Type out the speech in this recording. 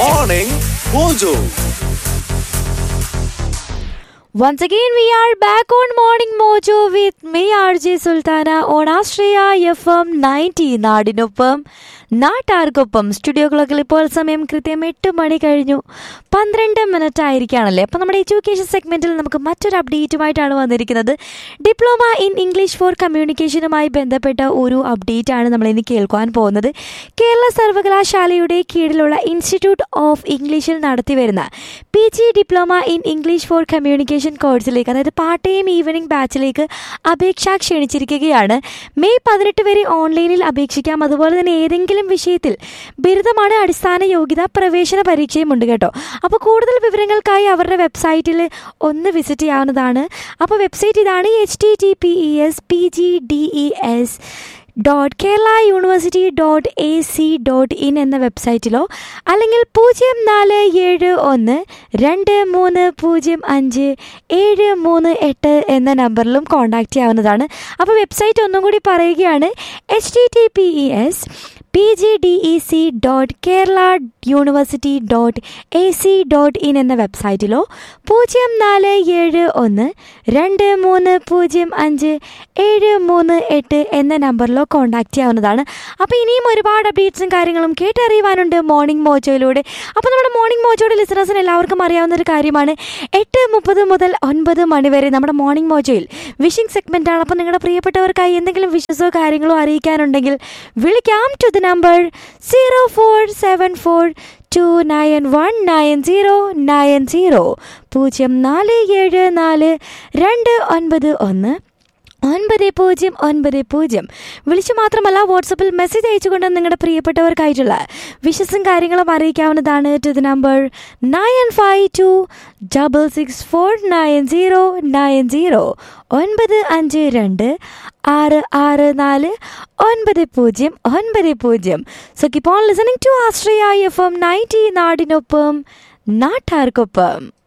Morning Mojo. Once again, we are back on Morning Mojo with me, RJ Sultana, on Astraya FM 90 നാടിനൊപ്പം നാട്ടാർക്കൊപ്പം studio ക്ലോക്കിൽ ഇപ്പോൾ സമയം കൃത്യം എട്ട് മണി കഴിഞ്ഞു പന്ത്രണ്ട് മിനിറ്റ് ആയിരിക്കുകയാണല്ലേ അപ്പം നമ്മുടെ എഡ്യൂക്കേഷൻ സെഗ്മെന്റിൽ നമുക്ക് മറ്റൊരു അപ്ഡേറ്റുമായിട്ടാണ് വന്നിരിക്കുന്നത് ഡിപ്ലോമ ഇൻ ഇംഗ്ലീഷ് ഫോർ കമ്മ്യൂണിക്കേഷനുമായി ബന്ധപ്പെട്ട ഒരു അപ്ഡേറ്റ് ആണ് നമ്മൾ ഇനി കേൾക്കുവാൻ പോകുന്നത് കേരള സർവകലാശാലയുടെ കീഴിലുള്ള ഇൻസ്റ്റിറ്റ്യൂട്ട് ഓഫ് ഇംഗ്ലീഷിൽ നടത്തിവരുന്ന P G diploma in English for communication കോഴ്സിലേക്ക് അതായത് പാർട്ട് ടൈം ഈവനിംഗ് ബാച്ചിലേക്ക് അപേക്ഷ ക്ഷണിച്ചിരിക്കുകയാണ് മെയ് പതിനെട്ട് വരെ ഓൺലൈനിൽ അപേക്ഷിക്കാം അതുപോലെ തന്നെ ഏതെങ്കിലും വിഷയത്തിൽ ബിരുദമാണ് അടിസ്ഥാന യോഗ്യത പ്രവേശന പരീക്ഷയും ഉണ്ട് കേട്ടോ അപ്പോൾ കൂടുതൽ വിവരങ്ങൾക്കായി അവരുടെ വെബ്സൈറ്റിൽ ഒന്ന് വിസിറ്റ് ചെയ്യാവുന്നതാണ് അപ്പോൾ വെബ്സൈറ്റ് ഇതാണ് H T T P E S P G D E S dot Kerala university dot A C dot in എന്ന വെബ്സൈറ്റിലോ അല്ലെങ്കിൽ പൂജ്യം നാല് ഏഴ് ഒന്ന് രണ്ട് മൂന്ന് പൂജ്യം അഞ്ച് ഏഴ് മൂന്ന് എട്ട് എന്ന നമ്പറിലും കോൺടാക്റ്റ് ചെയ്യാവുന്നതാണ് അപ്പോൾ വെബ്സൈറ്റ് ഒന്നും കൂടി പറയുകയാണ് H T T P E S P G D E C dot Kerala university dot A C dot in എന്ന വെബ്സൈറ്റിലോ പൂജ്യം നാല് ഏഴ് ഒന്ന് രണ്ട് മൂന്ന് പൂജ്യം അഞ്ച് ഏഴ് മൂന്ന് എട്ട് എന്ന നമ്പറിലോ കോൺടാക്റ്റ് ചെയ്യാവുന്നതാണ് അപ്പോൾ ഇനിയും ഒരുപാട് അപ്ഡേറ്റ്സും കാര്യങ്ങളും കേട്ടറിയുവാനുണ്ട് മോർണിംഗ് മോജോയിലൂടെ അപ്പോൾ നമ്മുടെ മോർണിംഗ് മോജോയുടെ ലിസണേഴ്സിന് എല്ലാവർക്കും അറിയാവുന്ന ഒരു കാര്യമാണ് എട്ട് മുപ്പത് മുതൽ ഒൻപത് മണി വരെ നമ്മുടെ മോർണിംഗ് മോജോയിൽ വിഷിംഗ് സെഗ്മെൻ്റ് ആണ് അപ്പോൾ നിങ്ങളുടെ പ്രിയപ്പെട്ടവർക്കായി എന്തെങ്കിലും വിഷസോ കാര്യങ്ങളോ അറിയിക്കാനുണ്ടെങ്കിൽ വിളിക്കാം to the number zero four seven four two nine one nine zero nine zero പൂജ്യം നാല് ഏഴ് നാല് രണ്ട് ഒൻപത് ഒന്ന് ഒൻപത് പൂജ്യം ഒൻപത് പൂജ്യം വിളിച്ചു മാത്രമല്ല വാട്സപ്പിൽ മെസ്സേജ് അയച്ചുകൊണ്ട് നിങ്ങളുടെ പ്രിയപ്പെട്ടവർക്കായിട്ടുള്ള വിഷസും കാര്യങ്ങളും അറിയിക്കാവുന്നതാണ് to the number nine five two double six four nine zero nine zero ഒൻപത് അഞ്ച് രണ്ട് ആറ് ആറ് നാല് ഒൻപത് പൂജ്യം ഒൻപത് പൂജ്യം so keep on listening to Austria F M ninety നാടിനൊപ്പം നാട്ടാർക്കൊപ്പം